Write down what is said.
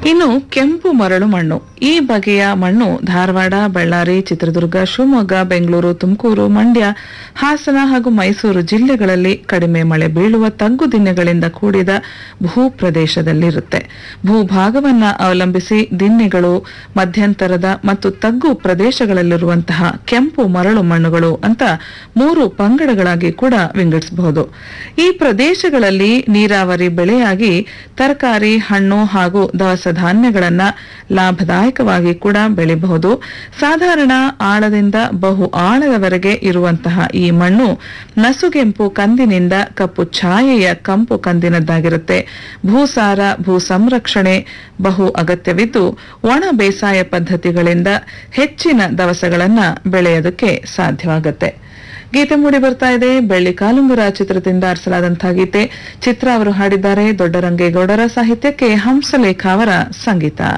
ಇನ್ನು ಕೆಂಪು ಮರಳು ಮಣ್ಣು ಈ ಬಗೆಯ ಮಣ್ಣು ಧಾರವಾಡ ಬಳ್ಳಾರಿ ಚಿತ್ರದುರ್ಗ ಶಿವಮೊಗ್ಗ ಬೆಂಗಳೂರು ತುಮಕೂರು ಮಂಡ್ಯ ಹಾಸನ ಹಾಗೂ ಮೈಸೂರು ಜಿಲ್ಲೆಗಳಲ್ಲಿ ಕಡಿಮೆ ಮಳೆ ಬೀಳುವ ತಗ್ಗು ದಿನ್ನೆಗಳಿಂದ ಕೂಡಿದ ಭೂ ಪ್ರದೇಶದಲ್ಲಿರುತ್ತೆ ಭೂಭಾಗವನ್ನ ಅವಲಂಬಿಸಿ ದಿನ್ನೆಗಳು ಮಧ್ಯಂತರದ ಮತ್ತು ತಗ್ಗು ಪ್ರದೇಶಗಳಲ್ಲಿರುವಂತಹ ಕೆಂಪು ಮರಳು ಮಣ್ಣುಗಳು ಅಂತ ಮೂರು ಪಂಗಡಗಳಾಗಿ ಕೂಡ ವಿಂಗಡಿಸಬಹುದು ಈ ಪ್ರದೇಶಗಳಲ್ಲಿ ನೀರಾವರಿ ಬೆಳೆಯಾಗಿ ತರಕಾರಿ ಹಣ್ಣು ಹಾಗೂ ದವಸ ಧಾನ್ಯಗಳನ್ನ ಲಾಭದಾಯಕವಾಗಿ ಕೂಡ ಬೆಳೆಯಬಹುದು ಸಾಧಾರಣ ಆಳದಿಂದ ಬಹು ಆಳದವರೆಗೆ ಇರುವಂತಹ ಈ ಮಣ್ಣು ನಸುಗೆಂಪು ಕಂದಿನಿಂದ ಕಪ್ಪು ಛಾಯೆಯ ಕಂಪು ಕಂದಿನದ್ದಾಗಿರುತ್ತೆ ಭೂಸಾರ ಭೂ ಸಂರಕ್ಷಣೆ ಬಹು ಅಗತ್ಯವಿದ್ದು ಒಣ ಬೇಸಾಯ ಪದ್ಧತಿಗಳಿಂದ ಹೆಚ್ಚಿನ ದವಸಗಳನ್ನ ಬೆಳೆಯೋದಕ್ಕೆ ಸಾಧ್ಯವಾಗುತ್ತೆ ಗೀತೆ ಮೂಡಿ ಬರ್ತಾ ಇದೆ ಬೆಳ್ಳಿ ಕಾಲುಂಗುರ ಚಿತ್ರದಿಂದ ಆರಿಸಲಾದಂತಹ ಗೀತೆ ಚಿತ್ರ ಅವರು ಹಾಡಿದ್ದಾರೆ ದೊಡ್ಡರಂಗೇಗೌಡರ ಸಾಹಿತ್ಯಕ್ಕೆ ಹಂಸಲೇಖ ಅವರ ಸಂಗೀತ